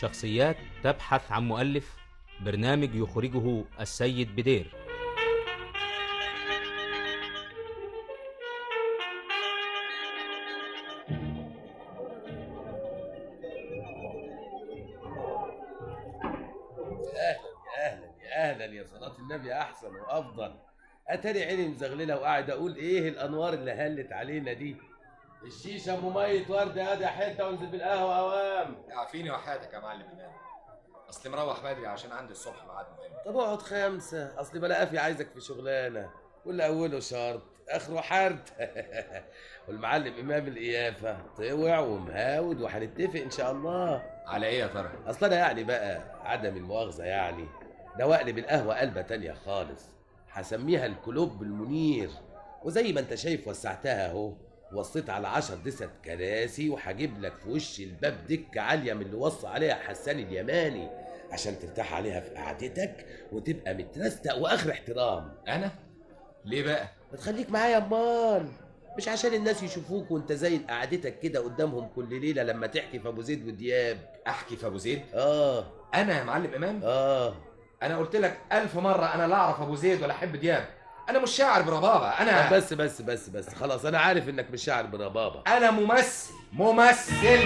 شخصيات تبحث عن مؤلف برنامج يخرجه السيد بدير اهلا يا اهلا يا اهلا يا صلاة النبي احسن وافضل اتاري عيني مزغلله وقاعد اقول ايه الانوار اللي هلت علينا دي الشيشه ام ميه ورد ادي حته وانزل بالقهوه اوام عافيني وحياتك يا معلم امام اصلي مروح بدري عشان عندي الصبح ميعاد مهم طب اقعد خمسه اصلي بلا قافي عايزك في شغلانه واللي اوله شرط اخره حرد والمعلم امام القيافه طوع ومهاود وهنتفق ان شاء الله على ايه يا ترى اصل انا يعني بقى عدم المؤاخذه يعني ده واقلب القهوه قلبه تانية خالص هسميها الكلوب المنير وزي ما انت شايف وسعتها اهو وصيت على عشر دست كراسي وهجيب لك في وش الباب دكة عالية من اللي وصى عليها حسان اليماني عشان ترتاح عليها في قعدتك وتبقى مترستق واخر احترام انا ليه بقى ما تخليك معايا امال مش عشان الناس يشوفوك وانت زي قعدتك كده قدامهم كل ليله لما تحكي في ابو زيد ودياب احكي في ابو زيد اه انا يا معلم امام اه انا قلت لك الف مره انا لا اعرف ابو زيد ولا احب دياب انا مش شاعر بربابه انا طب بس بس بس بس خلاص انا عارف انك مش شاعر بربابه انا ممثل ممثل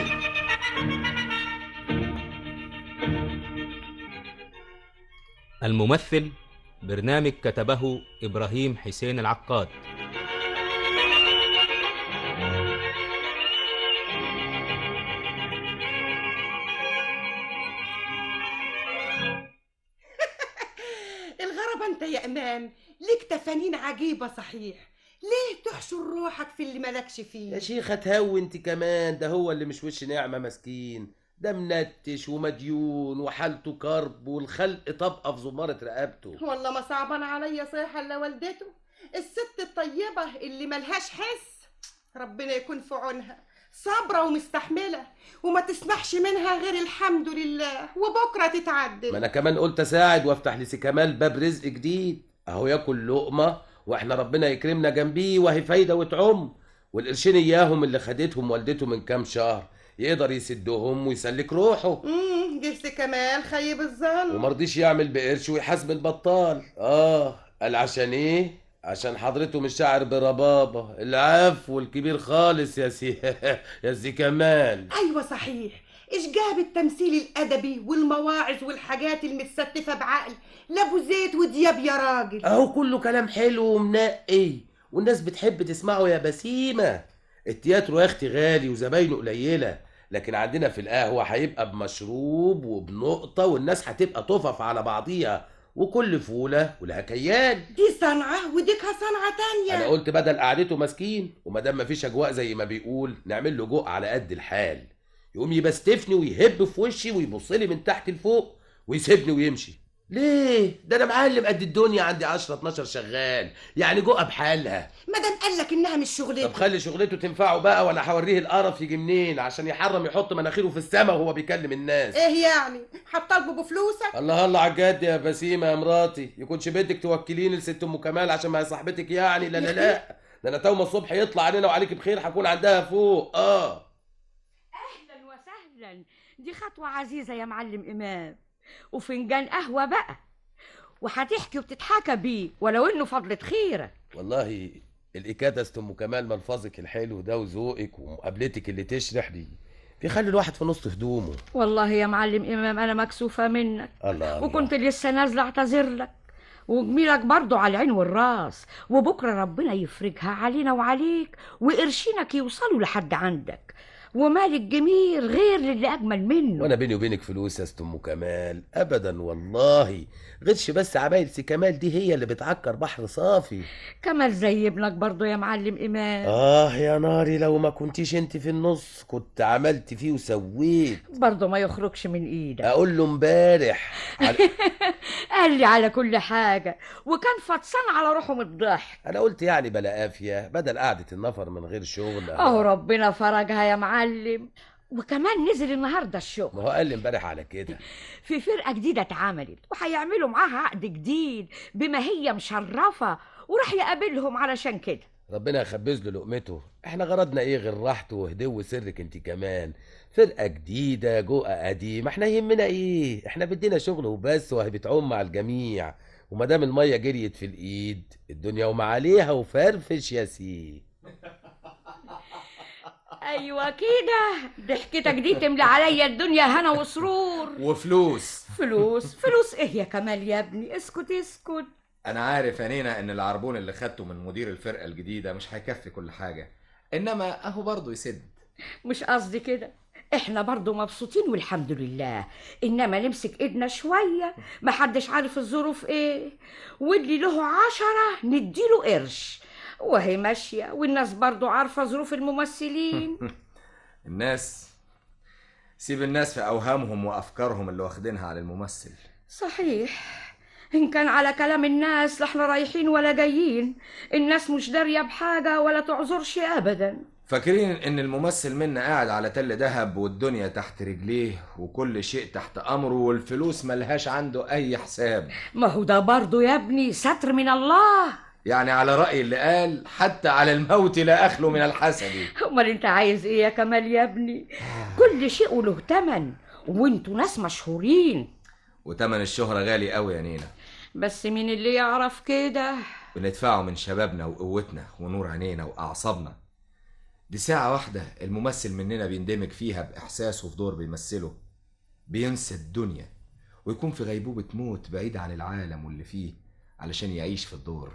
الممثل برنامج كتبه إبراهيم حسين العقاد الغربة انت يا امام ليك تفانين عجيبة صحيح ليه تحشر روحك في اللي مالكش فيه يا شيخة تهوي انت كمان ده هو اللي مش وش نعمة مسكين ده منتش ومديون وحالته كرب والخلق طبقة في زمارة رقبته والله ما صعبان عليا صيحة الا والدته الست الطيبة اللي ملهاش حس ربنا يكون في عونها صابرة ومستحملة وما تسمحش منها غير الحمد لله وبكرة تتعدل ما انا كمان قلت اساعد وافتح لسي كمال باب رزق جديد اهو ياكل لقمة واحنا ربنا يكرمنا جنبيه وهي فايدة وتعم والقرشين اياهم اللي خدتهم والدته من كام شهر يقدر يسدهم ويسلك روحه امم جهز كمال خيب الظن ومرضيش يعمل بقرش ويحاسب البطال اه قال عشان ايه عشان حضرته مش شاعر بربابة العفو الكبير خالص يا سي يا سي كمال ايوه صحيح ايش جاب التمثيل الادبي والمواعظ والحاجات المتستفه بعقل لابو زيت ودياب يا راجل اهو كله كلام حلو ومنقي والناس بتحب تسمعه يا بسيمة التياترو يا اختي غالي وزباينه قليلة لكن عندنا في القهوة هيبقى بمشروب وبنقطة والناس هتبقى طفف على بعضيها وكل فولة ولها كيان دي صنعه وديكها صنعه تانية انا قلت بدل قعدته مسكين ومادام مفيش اجواء زي ما بيقول نعمل له جو على قد الحال يقوم يبستفني ويهب في وشي ويبص لي من تحت لفوق ويسيبني ويمشي ليه ده انا معلم قد الدنيا عندي 10 12 شغال يعني جوه بحالها مادام قال لك انها مش شغلته طب خلي شغلته تنفعه بقى وانا هوريه القرف يجي منين عشان يحرم يحط مناخيره في السما وهو بيكلم الناس ايه يعني هتطالبه بفلوسك الله الله على الجد يا بسيمه يا مراتي يكونش بدك توكليني لست ام كمال عشان ما هي صاحبتك يعني لا لا لا ده انا توما الصبح يطلع علينا وعليك بخير هكون عندها فوق اه اهلا وسهلا دي خطوه عزيزه يا معلم امام وفنجان قهوه بقى وهتحكي وتتحكى بيه ولو انه فضلة خيرك والله الإكادة است ام كمال ملفظك الحلو ده وذوقك ومقابلتك اللي تشرح دي بيخلي الواحد في نص هدومه والله يا معلم امام انا مكسوفه منك الله الله وكنت لسه نازله اعتذر لك وجميلك برضو على العين والراس وبكره ربنا يفرجها علينا وعليك وقرشينك يوصلوا لحد عندك ومال الجميل غير للي اجمل منه وانا بيني وبينك فلوس يا است ام كمال ابدا والله غيرش بس عبايل سي كمال دي هي اللي بتعكر بحر صافي كمال زي ابنك برضو يا معلم امام اه يا ناري لو ما كنتيش انت في النص كنت عملت فيه وسويت برضو ما يخرجش من ايدك اقول له امبارح على... قال لي على كل حاجه وكان فطسان على روحه من الضحك انا قلت يعني بلا قافيه بدل قعده النفر من غير شغل اهو ربنا فرجها يا معلم وكمان نزل النهارده الشغل ما هو قال لي امبارح على كده في فرقه جديده اتعملت وهيعملوا معاها عقد جديد بما هي مشرفه وراح يقابلهم علشان كده ربنا يخبز له لقمته احنا غرضنا ايه غير راحته وهدوء سرك انت كمان فرقه جديده جوقه قديم احنا يهمنا ايه احنا بدينا شغل وبس وهي بتعوم مع الجميع وما دام الميه جريت في الايد الدنيا وما عليها وفرفش يا سي ايوه كده ضحكتك دي تملى عليا الدنيا هنا وسرور وفلوس فلوس فلوس ايه يا كمال يا ابني اسكت اسكت انا عارف يا نينا ان العربون اللي خدته من مدير الفرقه الجديده مش هيكفي كل حاجه انما اهو برضه يسد مش قصدي كده احنا برضو مبسوطين والحمد لله انما نمسك ايدنا شوية محدش عارف الظروف ايه واللي له عشرة نديله قرش وهي ماشية والناس برضو عارفة ظروف الممثلين الناس سيب الناس في اوهامهم وافكارهم اللي واخدينها على الممثل صحيح إن كان على كلام الناس لا احنا رايحين ولا جايين الناس مش دارية بحاجة ولا تعذرش أبدا فاكرين ان الممثل منا قاعد على تل دهب والدنيا تحت رجليه وكل شيء تحت امره والفلوس ملهاش عنده اي حساب ما هو ده برضو يا ابني ستر من الله يعني على رأي اللي قال حتى على الموت لا أخلو من الحسد امال انت عايز ايه يا كمال يا ابني كل شيء وله تمن وانتوا ناس مشهورين وتمن الشهرة غالي قوي يا نينا بس مين اللي يعرف كده بندفعه من شبابنا وقوتنا ونور عينينا وأعصابنا دي ساعة واحدة الممثل مننا بيندمج فيها بإحساسه في دور بيمثله بينسى الدنيا ويكون في غيبوبة موت بعيد عن العالم واللي فيه علشان يعيش في الدور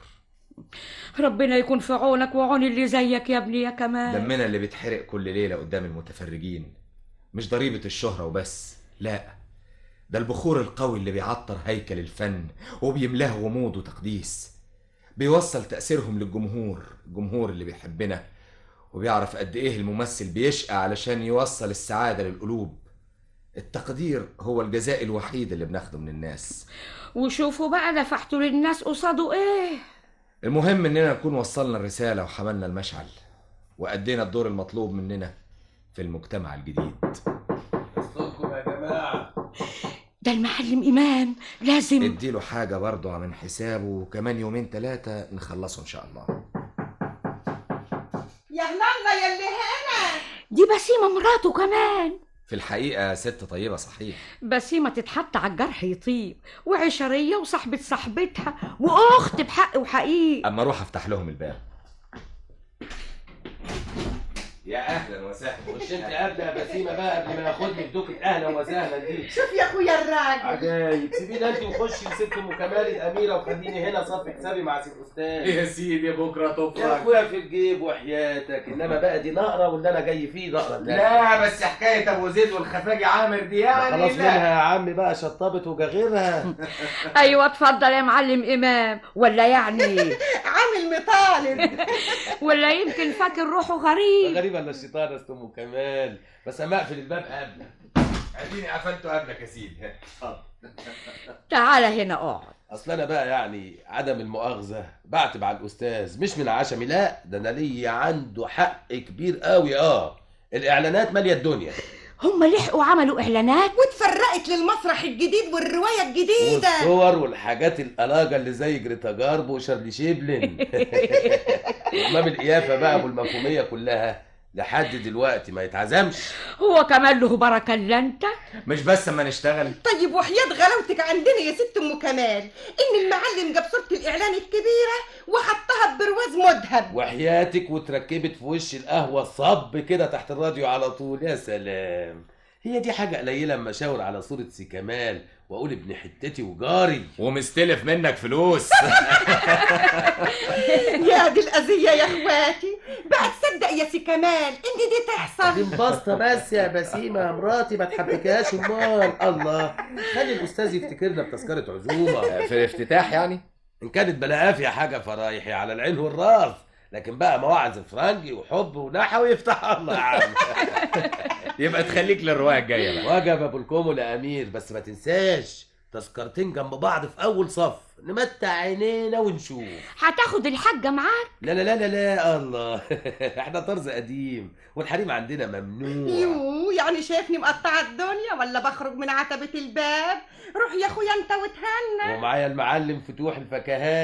ربنا يكون في عونك وعون اللي زيك يا ابني يا كمال دمنا اللي بيتحرق كل ليلة قدام المتفرجين مش ضريبة الشهرة وبس لا ده البخور القوي اللي بيعطر هيكل الفن وبيملاه غموض وتقديس بيوصل تأثيرهم للجمهور الجمهور اللي بيحبنا وبيعرف قد ايه الممثل بيشقى علشان يوصل السعادة للقلوب التقدير هو الجزاء الوحيد اللي بناخده من الناس وشوفوا بقى دفعتوا للناس قصاده ايه المهم اننا نكون وصلنا الرسالة وحملنا المشعل وأدينا الدور المطلوب مننا في المجتمع الجديد اصلكم يا جماعه ده المعلم امام لازم اديله حاجة برضه من حسابه وكمان يومين ثلاثة نخلصه إن شاء الله يا هلاله يا اللي هنا دي بسيمة مراته كمان في الحقيقة ست طيبة صحيح بسيمة تتحط على الجرح يطيب وعشرية وصاحبة صاحبتها وأخت بحق وحقيقي أما أروح أفتح لهم الباب يا أهلا وسهلا خش انت قبل يا بسيمه بقى قبل ما ناخدني بدوكة اهلا وسهلا دي شوف يا اخويا الراجل عجايب سيبيني انت وخشي لست ام كمال الاميره وخليني هنا صف حسابي مع سيد استاذ سيدي بكرة يا اخويا في الجيب وحياتك انما بقى دي نقره واللي انا جاي فيه نقره تانية. لا بس حكاية أبو زيد والخفاجي عامر دي ما يعني خلاص لا. منها يا عم بقى شطبت وجاغيرها أيوة اتفضل يا معلم إمام ولا يعني عامل مطالب ولا يمكن فاكر روحه غريب غريبه الا الشيطان يا ست ام كمال بس اما اقفل الباب قبلك اديني قفلته قبلك يا سيدي تعالى هنا اقعد اصل انا بقى يعني عدم المؤاخذه بعتب على الاستاذ مش من عشمي لا ده انا ليا عنده حق كبير قوي اه الاعلانات ماليه الدنيا هم لحقوا عملوا إعلانات واتفرقت للمسرح الجديد والروايه الجديده والصور والحاجات القلاجه اللي زي جريتا جارب وشارلي شيبلin وامام القيافه بقى والمفهوميه كلها لحد دلوقتي ما يتعزمش هو كمان له بركة إلا أنت مش بس اما نشتغل طيب وحياة غلاوتك عندنا يا ست ام كمال ان المعلم جاب صورة الاعلان الكبيرة وحطها ببرواز مذهب وحياتك وتركبت في وش القهوه صب كده تحت الراديو على طول يا سلام هي دي حاجه قليله اما اشاور على صوره سي كمال واقول ابن حتتي وجاري ومستلف منك فلوس يا دي الاذية يا اخواتي بقى تصدق يا سي كمال ان دي دي تحصل انبسطة بس يا بسيمة يا مراتي ما تحبكهاش امال الله خلي الاستاذ يفتكرنا بتذكرة عزومة في الافتتاح يعني ان كانت بلاقاه في حاجة فرايحي على العين والراس لكن بقى مواعظ فرنجي وحب ونحو يفتح الله يا عم يبقى تخليك للرواية الجاية بقى وجب ابو الكومو لامير بس ما تنساش تذكرتين جنب بعض في اول صف نمتع عينينا ونشوف هتاخد الحاجة معاك لا لا لا لا لا الله احنا طرز قديم والحريم عندنا ممنوع يو يعني شايفني مقطعة الدنيا ولا بخرج من عتبة الباب روح يا اخويا انت وتهنى ومعايا المعلم فتوح الفكهاني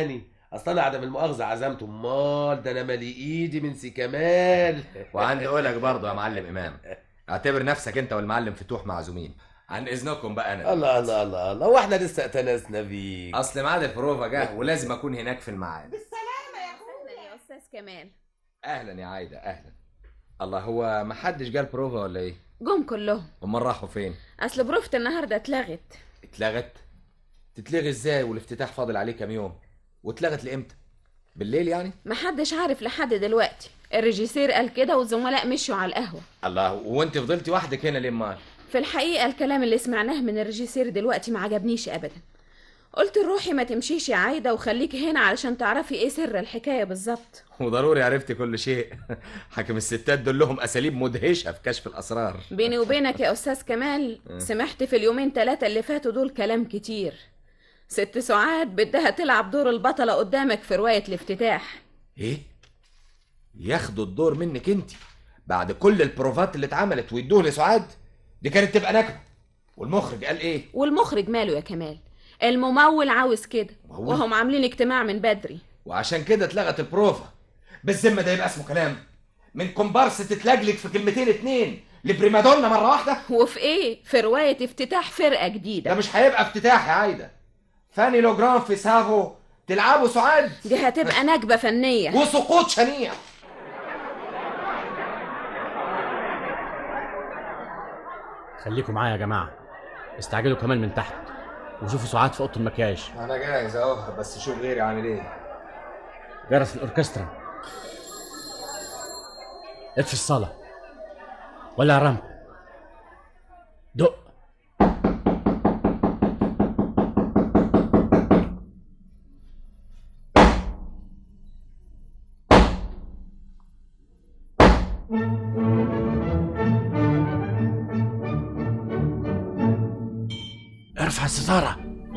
اصل انا عدم المؤاخذه عزمته امال ده انا مالي ايدي من سي كمال وعندي اقولك برضه يا معلم امام اعتبر نفسك انت والمعلم فتوح معزومين عن اذنكم بقى انا الله الله الله الله واحنا لسه اتنسنا بيك اصل ميعاد البروفا جه ولازم اكون هناك في الميعاد بالسلامة يا اهلا يا استاذ كمال اهلا يا عايده اهلا الله هو ما حدش جال بروفا ولا ايه جم كلهم امال راحوا فين اصل بروفة النهارده اتلغت اتلغت تتلغي ازاي والافتتاح فاضل عليه كام يوم واتلغت لامتى بالليل يعني محدش عارف لحد دلوقتي الريجيسير قال كده والزملاء مشوا على القهوه الله وانت فضلتي وحدك هنا ليه امال في الحقيقه الكلام اللي سمعناه من الريجيسير دلوقتي ما عجبنيش ابدا قلت لروحي ما تمشيش يا عايده وخليكي هنا علشان تعرفي ايه سر الحكايه بالظبط وضروري عرفتي كل شيء حاكم الستات دول لهم اساليب مدهشه في كشف الاسرار بيني وبينك يا استاذ كمال سمعت في اليومين ثلاثه اللي فاتوا دول كلام كتير ست سعاد بدها تلعب دور البطله قدامك في روايه الافتتاح ايه ياخدوا الدور منك انت بعد كل البروفات اللي اتعملت ويدوه لسعاد دي كانت تبقى نكبه والمخرج قال ايه والمخرج ماله يا كمال الممول عاوز كده ممول؟ وهم عاملين اجتماع من بدري وعشان كده اتلغت البروفا بالذمه ده يبقى اسمه كلام من كومبارس تتلجلج في كلمتين اتنين لبريمادونا مره واحده وفي ايه في روايه افتتاح فرقه ده جديده مش هيبقى افتتاح يا عايده فاني لوجران في سافو تلعبوا سعاد دي هتبقى نكبه فنيه وسقوط شنيع خليكم معايا يا جماعه استعجلوا كمان من تحت وشوفوا سعاد في اوضه المكياج انا جاهز اهو بس شوف غيري عامل ايه جرس الاوركسترا اطفي الصاله ولا الرمل دق ارفع الستاره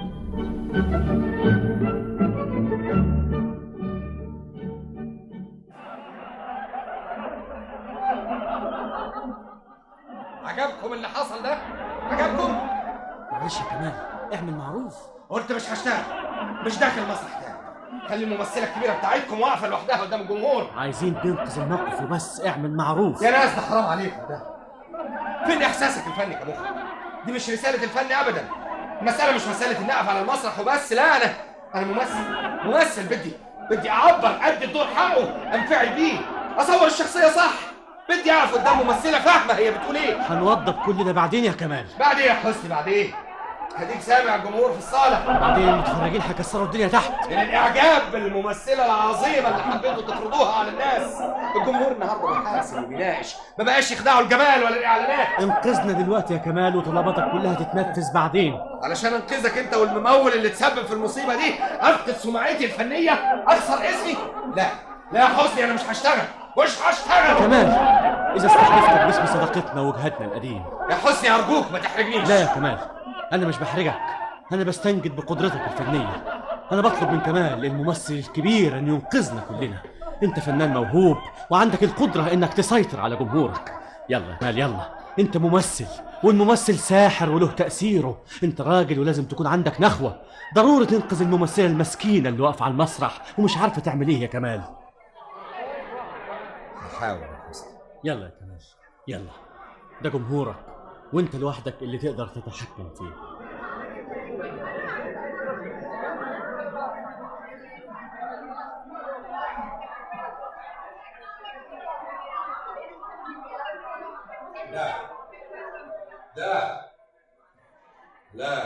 عجبكم اللي حصل ده عجبكم معلش يا كمال اعمل معروف قلت مش هشتغل مش داخل المسرح تاني خلي الممثله الكبيره بتاعتكم واقفه لوحدها قدام الجمهور عايزين ننقذ الموقف وبس اعمل معروف يا ناس ده حرام عليكم ده فين احساسك الفني كمخرج دي مش رساله الفن ابدا المساله مش مساله اني اقف على المسرح وبس لا انا انا ممثل ممثل بدي بدي اعبر ادي الدور حقه انفعل بيه اصور الشخصيه صح بدي اقف قدام ممثله فاهمه هي بتقول ايه هنوضب كل ده بعدين يا كمال بعد ايه يا حسني بعد ايه هديك سامع الجمهور في الصاله بعدين المتفرجين هيكسروا الدنيا تحت من الاعجاب بالممثله العظيمه اللي حبيتوا تفرضوها على الناس الجمهور النهارده بيحاسب وبيناقش ما بقاش يخدعوا الجمال ولا الاعلانات انقذنا دلوقتي يا كمال وطلباتك كلها تتنفذ بعدين علشان انقذك انت والممول اللي تسبب في المصيبه دي افقد سمعتي الفنيه اخسر اسمي لا لا يا حسني انا مش هشتغل مش هشتغل كمال اذا استحلفتك باسم صداقتنا وجهتنا القديم يا حسني ارجوك ما تحرجنيش لا يا كمال انا مش بحرجك انا بستنجد بقدرتك الفنيه انا بطلب من كمال الممثل الكبير ان ينقذنا كلنا انت فنان موهوب وعندك القدره انك تسيطر على جمهورك يلا يا كمال يلا انت ممثل والممثل ساحر وله تاثيره انت راجل ولازم تكون عندك نخوه ضروري تنقذ الممثله المسكينه اللي واقفه على المسرح ومش عارفه تعمل ايه يا كمال هحاول يا حسني يلا يا كمال يلا ده جمهورك وانت لوحدك اللي تقدر تتحكم فيه لا لا لا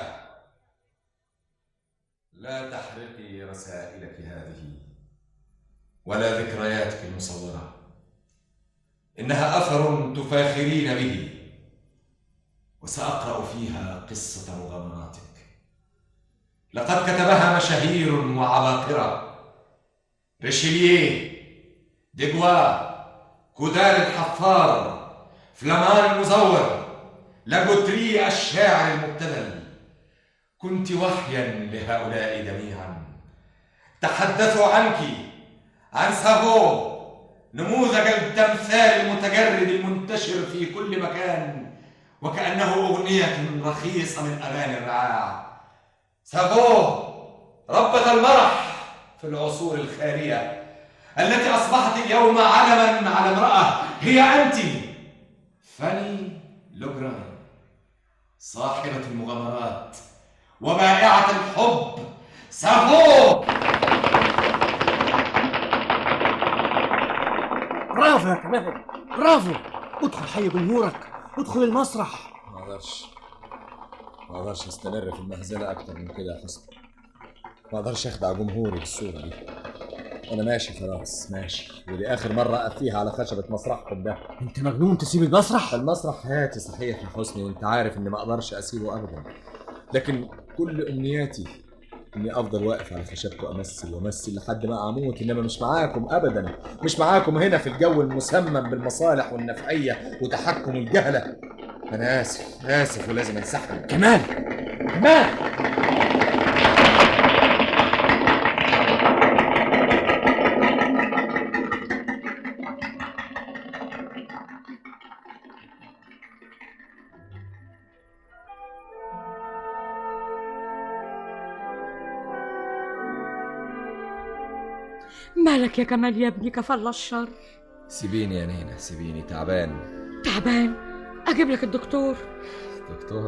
لا تحرقي رسائلك هذه ولا ذكرياتك المصورة إنها أثر تفاخرين به وسأقرأ فيها قصة مغامراتك لقد كتبها مشاهير وعباقرة ريشيليه ديغوا كودال الحفار فلامان المزور لاجوتري الشاعر المبتذل كنت وحيا لهؤلاء جميعا تحدثوا عنك عن سافو نموذج التمثال المتجرد المنتشر في كل مكان وكأنه أغنية رخيصة من أغاني الرعاع سافو ربة المرح في في العصور الخالية التي أصبحت اليوم علما على امرأة هي أنت فاني لوجران صاحبة المغامرات وبائعة الحب سافو برافو يا كمال برافو ادخل حي جمهورك ادخل المسرح ما اقدرش ما اقدرش استمر في المهزله اكتر من كده يا حسن ما اقدرش اخدع جمهوري بالصوره دي انا ماشي خلاص ماشي ودي اخر مره اقف فيها على خشبه مسرحكم ده انت مجنون تسيب المسرح المسرح هاتي صحيح يا حسني وانت عارف اني ما اقدرش اسيبه ابدا لكن كل امنياتي اني افضل واقف على خشبته امثل وامثل لحد ما اموت انما مش معاكم ابدا مش معاكم هنا في الجو المسمم بالمصالح والنفعيه وتحكم الجهله انا اسف اسف ولازم انسحب كمال كمال مالك يا كمال يا ابني كفى الله الشر سيبيني يا نينا سيبيني تعبان تعبان اجيب لك الدكتور دكتور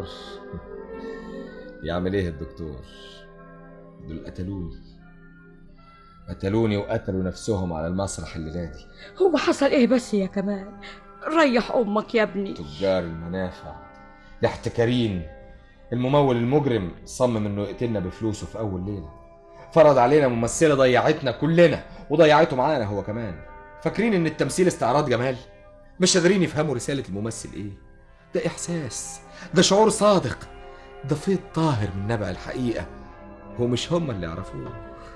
يعمل ايه الدكتور دول قتلوني قتلوني وقتلوا نفسهم على المسرح الليلة دي هو حصل ايه بس يا كمال ريح امك يا ابني تجار المنافع الاحتكارين الممول المجرم صمم انه يقتلنا بفلوسه في اول ليله فرض علينا ممثله ضيعتنا كلنا وضيعته معانا هو كمان فاكرين ان التمثيل استعراض جمال مش قادرين يفهموا رساله الممثل ايه ده احساس ده شعور صادق ده فيض طاهر من نبع الحقيقه هو مش هم اللي يعرفوه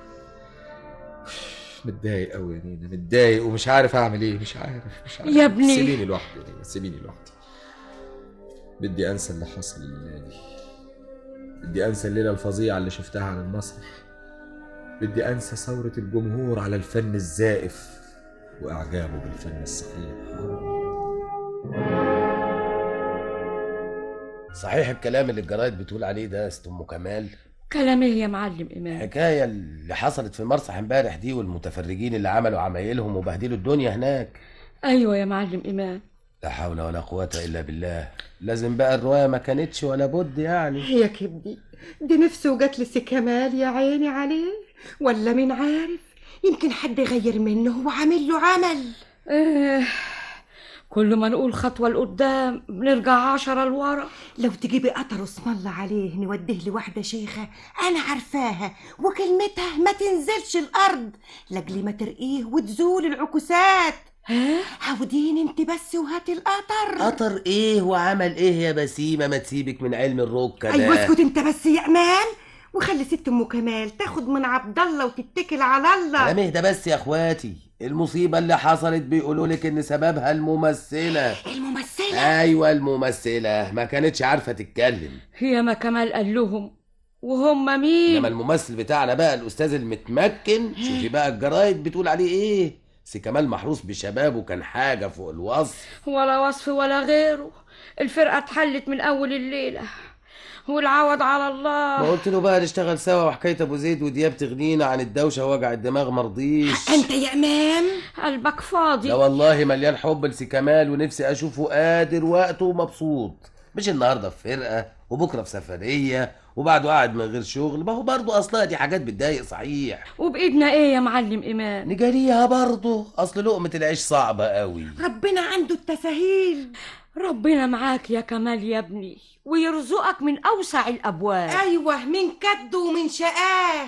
متضايق قوي يا نينا متضايق ومش عارف اعمل ايه مش عارف مش عارف يا ابني. سيبيني لوحدي يا نينا سيبيني لوحدي بدي انسى اللي حصل الليله دي بدي انسى الليله الفظيعه اللي شفتها على المسرح بدي انسى ثوره الجمهور على الفن الزائف واعجابه بالفن الصحيح صحيح الكلام اللي الجرايد بتقول عليه ده يا ست ام كمال كلام ايه يا معلم امام الحكايه اللي حصلت في المسرح امبارح دي والمتفرجين اللي عملوا عمايلهم وبهدلوا الدنيا هناك ايوه يا معلم امام لا حول ولا قوه الا بالله لازم بقى الروايه ما كانتش ولا بد يعني يا كبدي دي نفسه جات لي سي كمال يا عيني عليه ولا مين عارف يمكن حد غير منه وعامل له عمل إيه كل ما نقول خطوة لقدام بنرجع عشرة لورا لو تجيبي قطر اسم الله عليه نوديه لواحدة شيخة أنا عارفاها وكلمتها ما تنزلش الأرض لأجل ما ترقيه وتزول العكوسات ها عودين انت بس وهاتي القطر قطر ايه وعمل ايه يا بسيمه ما تسيبك من علم الركه ده ايوه اسكت انت بس يا امان وخلي ست ام كمال تاخد من عبد الله وتتكل على كلام الله اهدى بس يا اخواتي المصيبه اللي حصلت بيقولوا لك ان سببها الممثله الممثلة ايوه الممثله ما كانتش عارفه تتكلم هي ما كمال قال لهم وهم مين انما الممثل بتاعنا بقى الاستاذ المتمكن شوفي بقى الجرايد بتقول عليه ايه سي كمال محروس بشبابه كان حاجه فوق الوصف ولا وصف ولا غيره الفرقة اتحلت من أول الليلة والعوض على ما الله قلت له بقى نشتغل سوا وحكايه ابو زيد ودياب تغنينا عن الدوشه ووجع الدماغ مرضيش انت يا امام قلبك فاضي لا والله مليان حب لسي كمال ونفسي اشوفه قادر وقته ومبسوط مش النهارده في فرقه وبكره في سفريه وبعده قاعد من غير شغل ما هو برضه اصلها دي حاجات بتضايق صحيح وبإيدنا ايه يا معلم إمام نجاريها برضه اصل لقمه العيش صعبه قوي ربنا عنده التساهيل ربنا معاك يا كمال يا ابني ويرزقك من أوسع الأبواب ايوه من كده ومن شقاه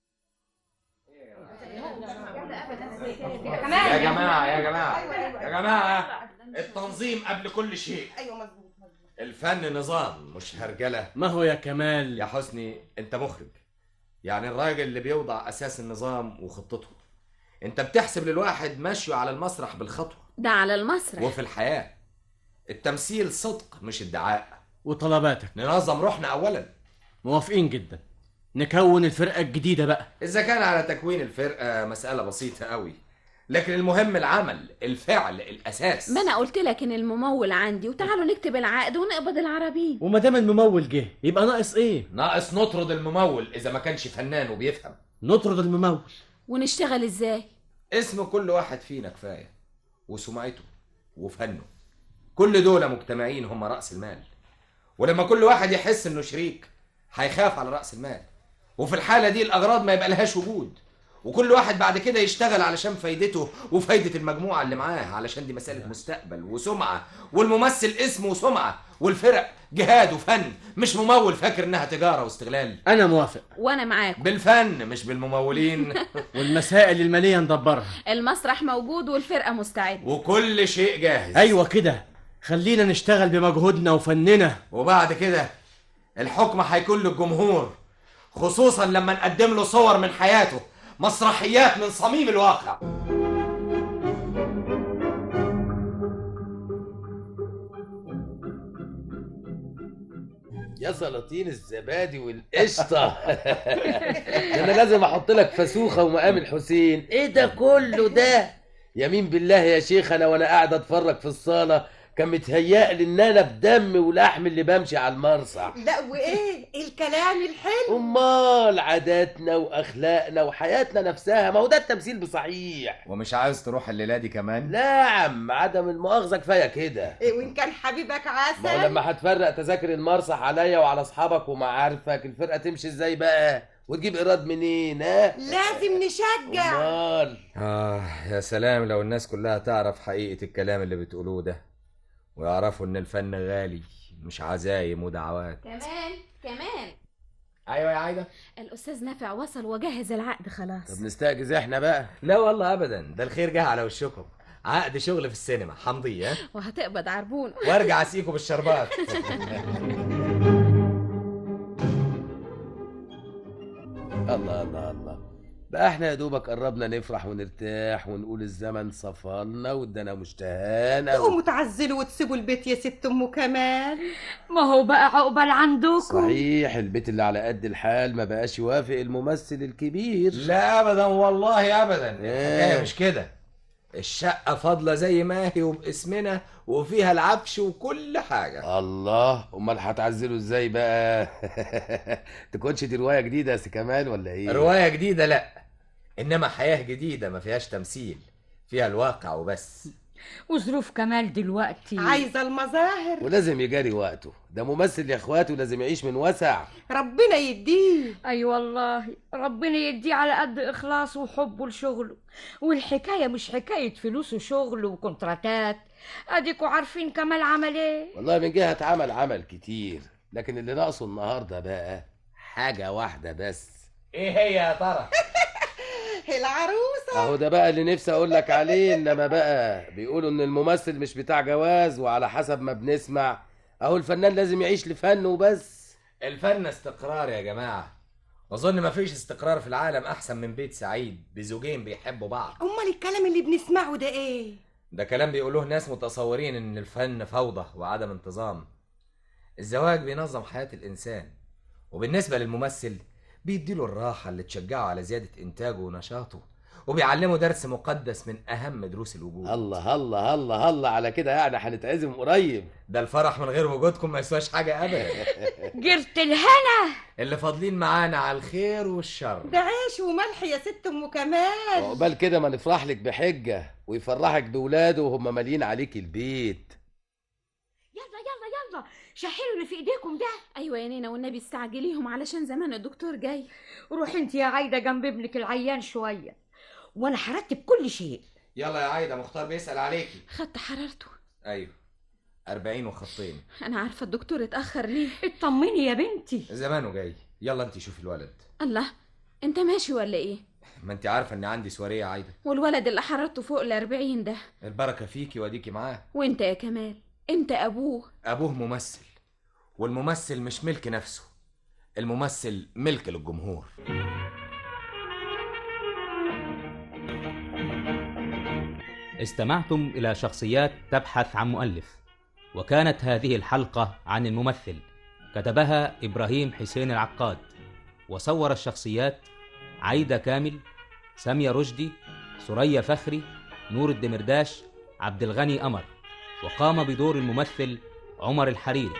يا جماعة يا جماعة يا جماعة التنظيم قبل كل شيء ايوه مظبوط الفن نظام مش هرجلة ما هو يا كمال يا حسني انت مخرج يعني الراجل اللي بيوضع اساس النظام وخطته انت بتحسب للواحد ماشيه على المسرح بالخطوة ده على المسرح وفي الحياة التمثيل صدق مش ادعاء وطلباتك ننظم روحنا اولا موافقين جدا نكون الفرقة الجديدة بقى اذا كان على تكوين الفرقة مسألة بسيطة قوي لكن المهم العمل الفعل الاساس ما انا قلت لك ان الممول عندي وتعالوا نكتب العقد ونقبض العربين وما دام الممول جه يبقى ناقص ايه ناقص نطرد الممول اذا ما كانش فنان وبيفهم نطرد الممول ونشتغل ازاي اسم كل واحد فينا كفايه وسمعته وفنه كل دول مجتمعين هم راس المال ولما كل واحد يحس انه شريك هيخاف على راس المال وفي الحاله دي الاغراض ما يبقى لهاش وجود وكل واحد بعد كده يشتغل علشان فايدته وفايده المجموعه اللي معاه علشان دي مساله مستقبل وسمعه والممثل اسم وسمعه والفرق جهاد وفن مش ممول فاكر انها تجاره واستغلال انا موافق وانا معاكم بالفن مش بالممولين والمسائل الماليه ندبرها المسرح موجود والفرقه مستعده وكل شيء جاهز ايوه كده خلينا نشتغل بمجهودنا وفننا وبعد كده الحكم هيكون للجمهور خصوصا لما نقدم له صور من حياته مسرحيات من صميم الواقع يا سلاطين الزبادي والقشطه ده انا لازم احط لك فسوخه ومقام الحسين ايه ده كله ده يمين بالله يا شيخ انا وانا قاعد اتفرج في الصاله كان متهيألي ان انا بدم ولحم اللي بمشي على المرصع لا وايه الكلام الحلو امال عاداتنا واخلاقنا وحياتنا نفسها ما هو ده التمثيل بصحيح ومش عايز تروح الليله دي كمان لا يا عم عدم المؤاخذه كفايه كده إيه وان كان حبيبك ما هو عسل لما هتفرق تذاكر المرصح عليا وعلى اصحابك ومعارفك الفرقه تمشي ازاي بقى وتجيب ايراد منين ها لازم نشجع امال اه يا سلام لو الناس كلها تعرف حقيقه الكلام اللي بتقولوه ده ويعرفوا ان الفن غالي مش عزايم ودعوات كمان كمان ايوه يا عايده الاستاذ نافع وصل وجهز العقد خلاص طب نستأجز احنا بقى لا والله ابدا ده الخير جه على وشكم عقد شغل في السينما حمضيه ها وهتقبض عربون وارجع اسيكوا بالشربات الله الله الله بقى احنا يا دوبك قربنا نفرح ونرتاح ونقول الزمن صفالنا وادانا مشتهانا و... تقوموا تعزلوا وتسيبوا البيت يا ست ام كمال ما هو بقى عقبال عندكم صحيح البيت اللي على قد الحال ما بقاش يوافق الممثل الكبير لا ابدا والله ابدا إيه؟ الحكايه مش كده الشقه فاضله زي ما هي وباسمنا وفيها العفش وكل حاجه الله امال هتعزله ازاي بقى تكونش دي روايه جديده يا سي كمال ولا ايه روايه جديده لا انما حياه جديده ما فيهاش تمثيل فيها الواقع وبس وظروف كمال دلوقتي عايزه المظاهر ولازم يجاري وقته ده ممثل يا اخواته لازم يعيش من وسع ربنا يديه اي والله ربنا يديه على قد اخلاصه وحبه لشغله والحكايه مش حكايه فلوس وشغل وكونتراتات اديكوا عارفين كمال عمل ايه والله من جهه عمل عمل كتير لكن اللي ناقصه النهارده بقى حاجه واحده بس ايه هي يا ترى العروسه اهو ده بقى اللي نفسي اقول لك عليه انما بقى بيقولوا ان الممثل مش بتاع جواز وعلى حسب ما بنسمع اهو الفنان لازم يعيش لفنه وبس الفن استقرار يا جماعه واظن ما فيش استقرار في العالم احسن من بيت سعيد بزوجين بيحبوا بعض امال الكلام اللي بنسمعه ده ايه ده كلام بيقولوه ناس متصورين ان الفن فوضى وعدم انتظام الزواج بينظم حياة الانسان وبالنسبة للممثل بيديله الراحة اللي تشجعه على زيادة انتاجه ونشاطه وبيعلمه درس مقدس من اهم دروس الوجود الله الله الله الله على كده يعني هنتعزم قريب ده الفرح من غير وجودكم ما يسواش حاجة ابدا جرت الهنا اللي فاضلين معانا على الخير والشر ده عيش وملح يا ست ام كمال عقبال كده ما نفرح لك بحجه ويفرحك بولاده وهم مالين عليك البيت يلا يلا يلا شحلوا اللي في ايديكم ده ايوه يا نينا والنبي استعجليهم علشان زمان الدكتور جاي روح انت يا عايده جنب ابنك العيان شويه وانا هرتب كل شيء يلا يا عايدة مختار بيسأل عليكي خدت حرارته ايوه أربعين وخطين انا عارفه الدكتور اتاخر ليه اطمني يا بنتي زمانه جاي يلا انت شوفي الولد الله انت ماشي ولا ايه ما انت عارفة ان عندي سوارية يا عايدة والولد اللي حرارته فوق الأربعين ده البركة فيكي واديكي معاه وانت يا كمال انت ابوه أبوه ممثل والممثل مش ملك نفسه الممثل ملك للجمهور استمعتم إلى شخصيات تبحث عن مؤلف وكانت هذه الحلقة عن الممثل كتبها إبراهيم حسين العقاد وصور الشخصيات عايدة كامل سامية رشدي سرية فخري نور الدمرداش عبد الغني قمر وقام بدور الممثل عمر الحريري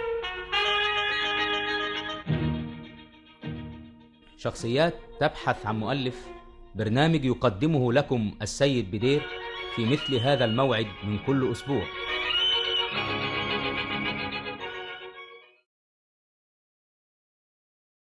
شخصيات تبحث عن مؤلف برنامج يقدمه لكم السيد بدير في مثل هذا الموعد من كل أسبوع